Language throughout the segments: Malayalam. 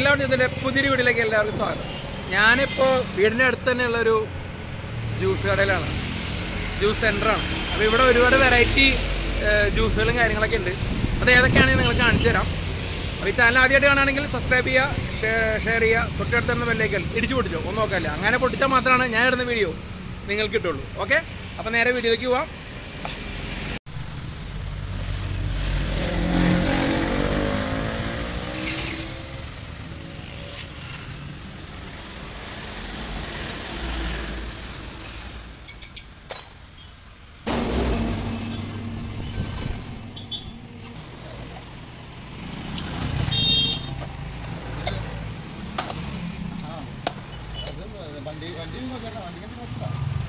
എല്ലാവരും ഇതിൻ്റെ പുതിയൊരു വീട്ടിലേക്ക് എല്ലാവർക്കും സ്വാഗതം ഞാനിപ്പോൾ വീടിൻ്റെ അടുത്ത് തന്നെയുള്ള ഒരു ജ്യൂസ് കടയിലാണ് ജ്യൂസ് സെൻ്ററാണ് അപ്പോൾ ഇവിടെ ഒരുപാട് വെറൈറ്റി ജ്യൂസുകളും കാര്യങ്ങളൊക്കെ ഉണ്ട് അത് ഏതൊക്കെയാണെന്ന് നിങ്ങൾ കാണിച്ചു തരാം അപ്പോൾ ഈ ചാനൽ ആദ്യമായിട്ട് കാണുകയാണെങ്കിൽ സബ്സ്ക്രൈബ് ചെയ്യുക ഷെയർ ചെയ്യുക തൊട്ടടുത്ത് തന്നെ ബെല്ലേക്കൽ ഇടിച്ചു പൊട്ടിച്ചോ ഒന്നും നോക്കാല്ല അങ്ങനെ പൊട്ടിച്ചാൽ മാത്രമാണ് ഞാൻ ഇടുന്ന വീഡിയോ നിങ്ങൾക്ക് കിട്ടുള്ളൂ ഓക്കെ അപ്പോൾ നേരെ വീഡിയോയിലേക്ക് പോവാം വണ്ടി വണ്ടി നോക്കണ്ട വണ്ടി നോക്കണ്ട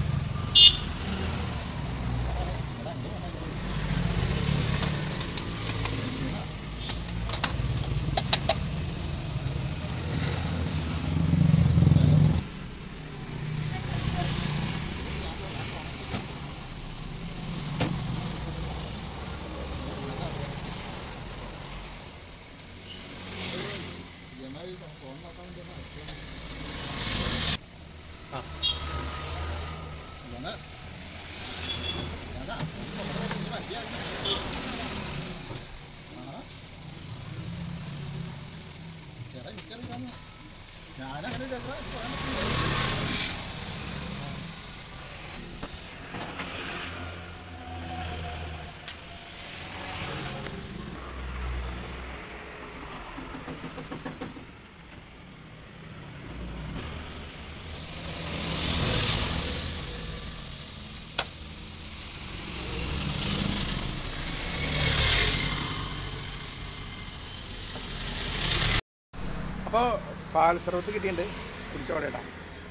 ഫോൺ നോക്കാൻ വേണ്ടി ഞാന് ഞാനാ ഈ വണ്ടിയാ ആ ചേട്ടാ എനിക്കറിയാം ഞാനങ്ങനെ ചേട്ടാ എനിക്ക് പറയാൻ പറ്റില്ല അപ്പോൾ പാൽ സർവത്ത് കിട്ടിയിട്ടുണ്ട് കുടിച്ചോടെ ഇടാം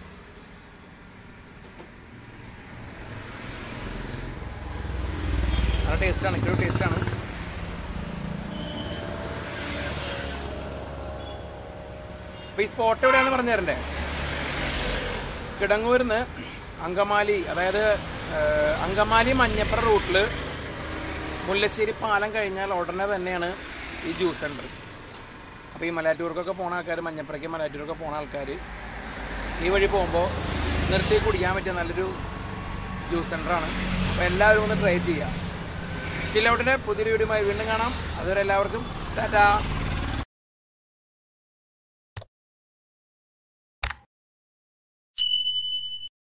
നല്ല ടേസ്റ്റാണ് ഇച്ചിരി ടേസ്റ്റാണ് അപ്പോൾ ഈ സ്പോട്ട് എവിടെയാണെന്ന് പറഞ്ഞു തരണ്ടേ കിടങ്ങൂരിന്ന് അങ്കമാലി അതായത് ഏഹ്, അങ്കമാലി മഞ്ഞപ്പുറ റൂട്ടിൽ മുല്ലശ്ശേരി പാലം കഴിഞ്ഞാൽ ഉടനെ തന്നെയാണ് ഈ ജ്യൂസ് സെൻറ്റർ അപ്പോൾ ഈ മലയാറ്റൂർക്കൊക്കെ പോണ ആൾക്കാർ മഞ്ഞപ്പുറയ്ക്ക് മലയാറ്റൂരൊക്കെ പോണ ആൾക്കാർ ഈ വഴി പോകുമ്പോൾ നിർത്തി കുടിക്കാൻ പറ്റിയ നല്ലൊരു ജ്യൂസ് സെൻ്ററാണ് അപ്പോൾ എല്ലാവരും ഒന്ന് ട്രൈ ചെയ്യുക ചിലൗട്ടിൻ്റെ പുതിയൊരു വീഡിയോയുമായി വീണ്ടും കാണാം അതുവരെ എല്ലാവർക്കും ടാറ്റാ